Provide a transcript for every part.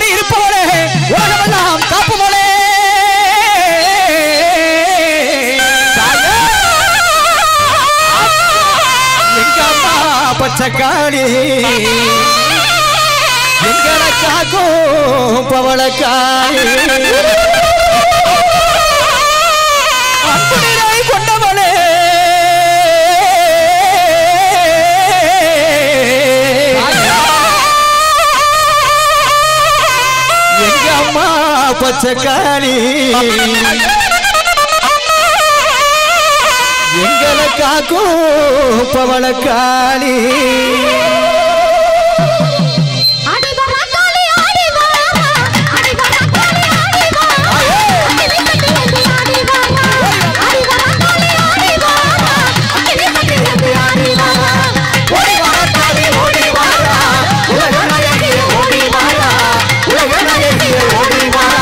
இருப்பவளே உலகமெல்லாம் காப்பவளே எங்க அம்மா பச்சைக்காளி எங்களுக்காகும் பவளக்காளி அன்புநிலை கொண்டவளே எங்க அம்மா பச்சைக்காளி எங்களுக்காகும் பவளக்காளி ஆடி வா காளி ஆடி வா ஆடி வா காளி ஆடி வா அக்கினி கட்டி வந்து ஆடி வா ஆடி வா காளி ஆடி வா அக்கினி கட்டி வந்து ஆடி வா ஓடி வாரா தாவி ஓடி வாரா உலக நாயகியே ஓடி வாரா உலக நாயகியே ஓடி வாரா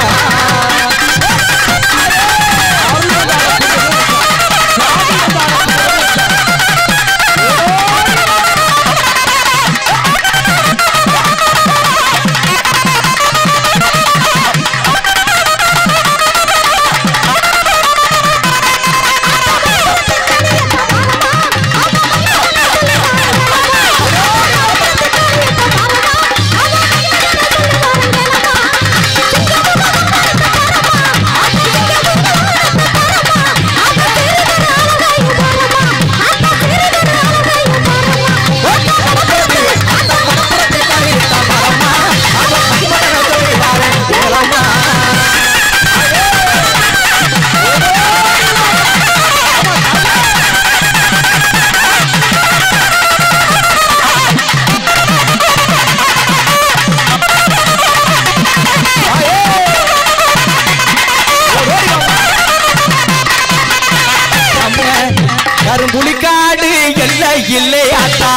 கரும்புலிக்காடு எல்லை இல்லையாத்தா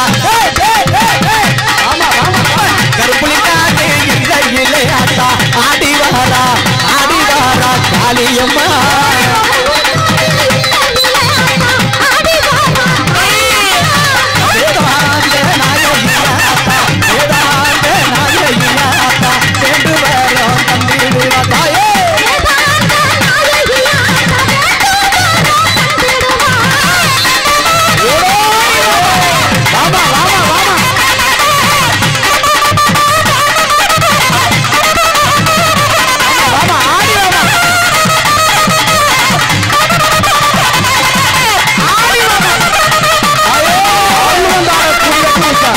கரும்புலிக்காடு எல்லை இல்லையாத்தா ஆடி வாரா ஆடி வாரா காளியம்மா வேதாந்த நாயகியாத்தா வேதாந்த நாயகியாத்தா வேண்டு வரோம் தந்திடுவா தாயே வாமா வாமா வாமா வாமா ஆடி வாமா ஆடி வாமா ஐயோ ஆடி வந்தார புரிய பூசா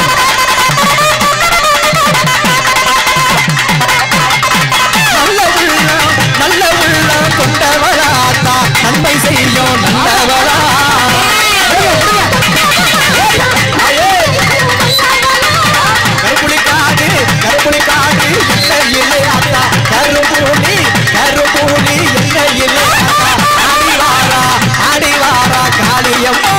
நல்ல உள்ளம் நல்ல உள்ளம் கொண்டவளாத்தா நன்மை செய்யும் நல்லவளா கருப்புலிக்காடு கருப்புலிக்காடு இல்லை இல்லை அத்தா கருப்பூலி கருப்பூலி இல்லை இல்லை அத்தா ஆடி வாரா ஆடி வாரா காளியம்மா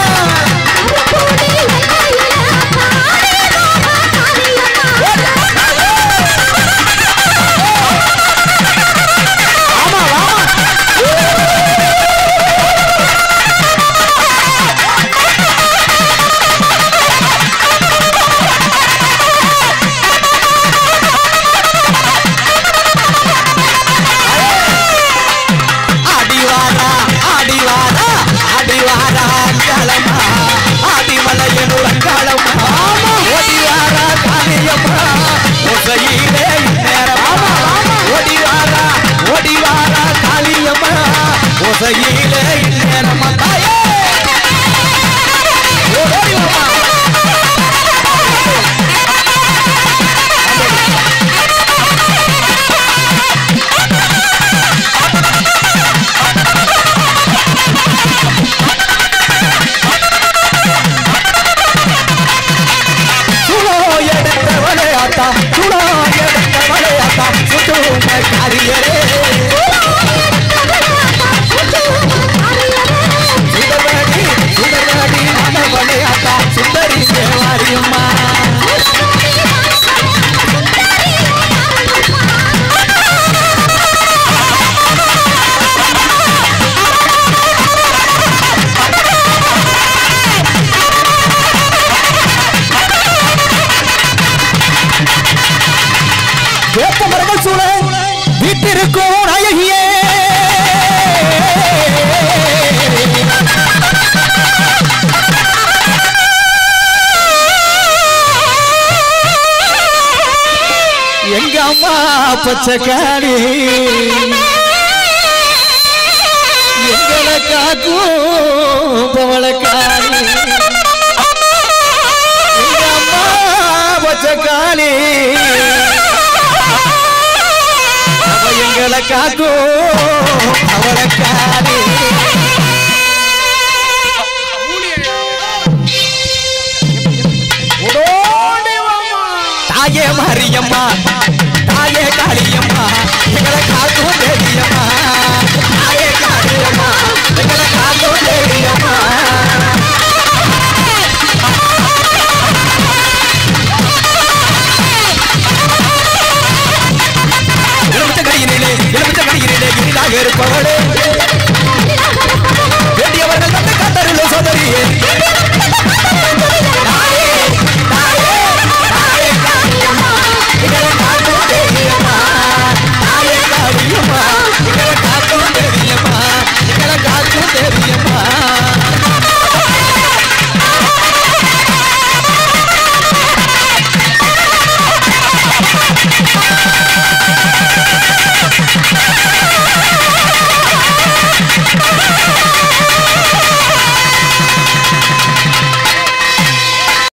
ஆமா வாமா இருக்கும் நாயகியே எங்க அம்மா பச்சைக்காரி எங்களை காக்கும் பவளக்காரி எங்க அம்மா பச்சைக்காரி அவ எங்களை காக்கும் பவளக்காரி தாயே மாரியம்மா தாயே காளியம்மா எங்களை காக்கும் தேவியம்மா தாயே காளியம்மா எங்களை காக்கும் தேவியம்மா எலுமிச்ச கடியிலே எலுமிச்ச கடியிலே இனிதாக இருப்பவளே வேண்டியவர்கள் தந்து காத்தருள சோதரியே